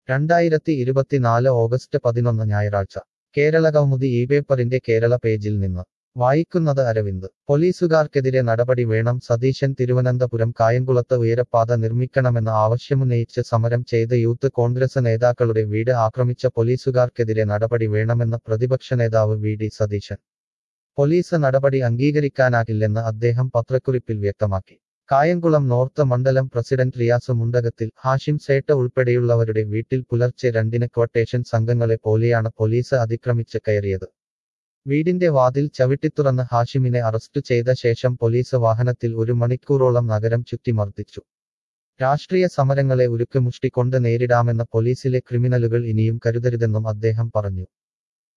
രണ്ടായിരത്തി ഇരുപത്തിനാല് ഓഗസ്റ്റ് പതിനൊന്ന് ഞായറാഴ്ച കേരളകൗമുദി ഈ പേപ്പറിന്റെ കേരള പേജിൽ നിന്ന് വായിക്കുന്നത് അരവിന്ദ് പോലീസുകാർക്കെതിരെ നടപടി വേണം സതീശൻ തിരുവനന്തപുരം കായംകുളത്ത് ഉയരപ്പാത നിർമ്മിക്കണമെന്ന ആവശ്യമുന്നയിച്ച് സമരം ചെയ്ത യൂത്ത് കോൺഗ്രസ് നേതാക്കളുടെ വീട് ആക്രമിച്ച പോലീസുകാർക്കെതിരെ നടപടി വേണമെന്ന് പ്രതിപക്ഷ നേതാവ് വി ഡി സതീശൻ പോലീസ് നടപടി അംഗീകരിക്കാനാകില്ലെന്ന് അദ്ദേഹം പത്രക്കുറിപ്പിൽ വ്യക്തമാക്കി കായംകുളം നോർത്ത് മണ്ഡലം പ്രസിഡന്റ് റിയാസ് മുണ്ടകത്തിൽ ഹാഷിം സേട്ട ഉൾപ്പെടെയുള്ളവരുടെ വീട്ടിൽ പുലർച്ചെ രണ്ടിന് ക്വട്ടേഷൻ സംഘങ്ങളെ പോലെയാണ് പോലീസ് അതിക്രമിച്ച് കയറിയത് വീടിന്റെ വാതിൽ ചവിട്ടിത്തുറന്ന് ഹാഷിമിനെ അറസ്റ്റ് ചെയ്ത ശേഷം പോലീസ് വാഹനത്തിൽ ഒരു മണിക്കൂറോളം നഗരം ചുറ്റി മർദ്ദിച്ചു രാഷ്ട്രീയ സമരങ്ങളെ ഉരുക്കുമുഷ്ടി കൊണ്ട് നേരിടാമെന്ന പോലീസിലെ ക്രിമിനലുകൾ ഇനിയും കരുതരുതെന്നും അദ്ദേഹം പറഞ്ഞു